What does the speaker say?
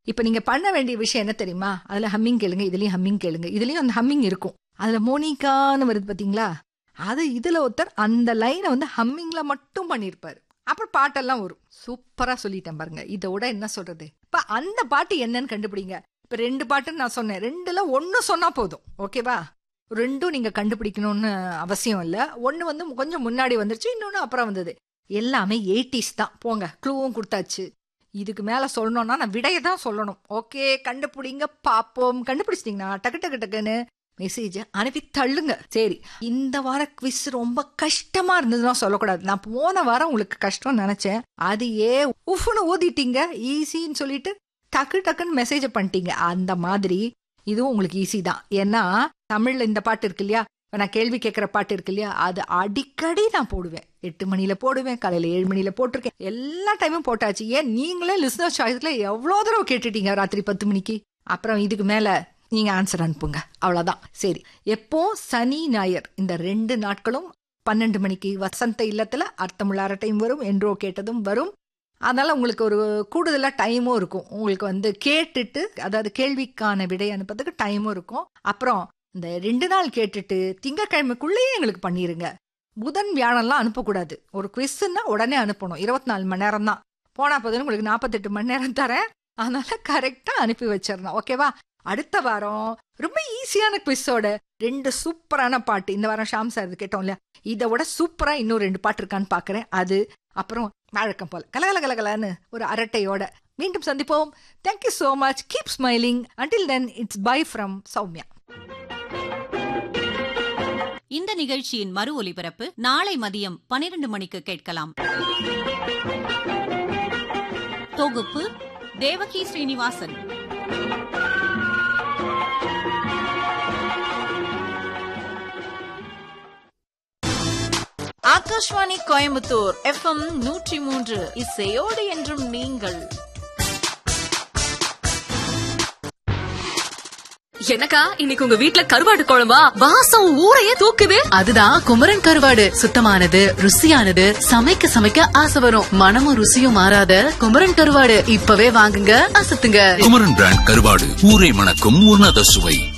இப்ப நீங்க பண்ண வேண்டிய விஷயம் என்ன தெரியுமா அதுல ஹம்மிங் கேளுங்க இதுலயும் ஹம்மிங் கேளுங்க இதுலயும் அந்த ஹம்மிங் இருக்கும் அதுல மோனிகான்னு வருது பாத்தீங்களா அது இதுல ஒருத்தர் அந்த லைனை வந்து ஹம்மிங்ல மட்டும் பண்ணியிருப்பாரு அப்புறம் பாட்டெல்லாம் வரும் சூப்பரா சொல்லிட்டேன் பாருங்க இதோட என்ன சொல்றது இப்ப அந்த பாட்டு என்னன்னு கண்டுபிடிங்க இப்ப ரெண்டு பாட்டுன்னு நான் சொன்னேன் ரெண்டுல ஒன்னு சொன்னா போதும் ஓகேவா ரெண்டும் நீங்க கண்டுபிடிக்கணும்னு அவசியம் இல்ல ஒன்னு வந்து கொஞ்சம் முன்னாடி வந்துருச்சு இன்னொன்னு அப்புறம் வந்தது எல்லாமே எயிட்டிஸ் தான் போங்க க்ளூவும் கொடுத்தாச்சு இதுக்கு மேல சொல்லணும்னா நான் விடையை தான் சொல்லணும் ஓகே கண்டுபிடிங்க பாப்போம் கண்டுபிடிச்சிட்டீங்கன்னா டக்கு டக்கு டக்குன்னு மெசேஜ் அனுப்பி தள்ளுங்க சரி இந்த வார குவிஸ் ரொம்ப கஷ்டமா இருந்ததுன்னா சொல்லக்கூடாது நான் போன வாரம் உங்களுக்கு கஷ்டம்னு நினைச்சேன் அது ஏ உஃப்னு ஊதிட்டீங்க ஈஸின்னு சொல்லிட்டு டக்கு டக்குன்னு மெசேஜ் பண்ணிட்டீங்க அந்த மாதிரி இதுவும் உங்களுக்கு ஈஸி தான் ஏன்னா தமிழ்ல இந்த பாட்டு இருக்கு இல்லையா இப்ப நான் கேள்வி கேட்கிற பாட்டு இருக்கு இல்லையா அது அடிக்கடி நான் போடுவேன் எட்டு மணில போடுவேன் காலையில ஏழு மணில போட்டிருக்கேன் எல்லா டைமும் போட்டாச்சு ஏன் நீங்களே லிஸ்னர் சாய்ஸ்ல எவ்வளோ தடவை கேட்டுட்டீங்க ராத்திரி பத்து மணிக்கு அப்புறம் இதுக்கு மேல நீங்க ஆன்சர் அனுப்புங்க அவ்வளவுதான் சரி எப்போ சனி ஞாயிறு இந்த ரெண்டு நாட்களும் பன்னெண்டு மணிக்கு வசந்த இல்லத்துல அர்த்தமுள்ள அரட்டையும் வரும் என்றோ கேட்டதும் வரும் அதனால உங்களுக்கு ஒரு கூடுதலா டைமும் இருக்கும் உங்களுக்கு வந்து கேட்டுட்டு அதாவது கேள்விக்கான விடை அனுப்புறதுக்கு டைமும் இருக்கும் அப்புறம் இந்த ரெண்டு நாள் கேட்டுட்டு திங்கக்கிழமைக்குள்ளேயே எங்களுக்கு பண்ணிருங்க புதன் வியாழம்லாம் அனுப்பக்கூடாது ஒரு குவிஸ்ன்னா உடனே அனுப்பணும் இருபத்தி நாலு மணி நேரம் தான் போனா போதும் உங்களுக்கு நாற்பத்தெட்டு மணி நேரம் தரேன் அதனால கரெக்டா அனுப்பி வச்சிடணும் ஓகேவா அடுத்த வாரம் ரொம்ப ஈஸியான குவிஸோட ரெண்டு சூப்பரான பாட்டு இந்த வாரம் ஷாம் சார் இது கேட்டோம் இல்லையா இதை விட சூப்பரா இன்னும் ரெண்டு பாட்டு இருக்கான்னு பாக்குறேன் அது அப்புறம் வழக்கம் போல கலகல கலகலன்னு ஒரு அரட்டையோட மீண்டும் சந்திப்போம் thank you so much keep smiling until then it's bye from Soumya இந்த நிகழ்ச்சியின் மறு ஒலிபரப்பு நாளை மதியம் பனிரெண்டு மணிக்கு கேட்கலாம் தொகுப்பு தேவகி ஸ்ரீனிவாசன் ஆகாஷ்வாணி கோயம்புத்தூர் எஃப்எம் நூற்றி மூன்று இசையோடு என்றும் நீங்கள் எனக்கா இன்னைக்கு உங்க வீட்ல கருவாடு குழம்பா வாசம் ஊரையே தூக்குது அதுதான் குமரன் கருவாடு சுத்தமானது ருசியானது சமைக்க சமைக்க ஆசை வரும் மனமும் ருசியும் மாறாத குமரன் கருவாடு இப்பவே வாங்குங்க அசத்துங்க குமரன் பிராண்ட் கருவாடு ஊரை மணக்கும் உன்னத சுவை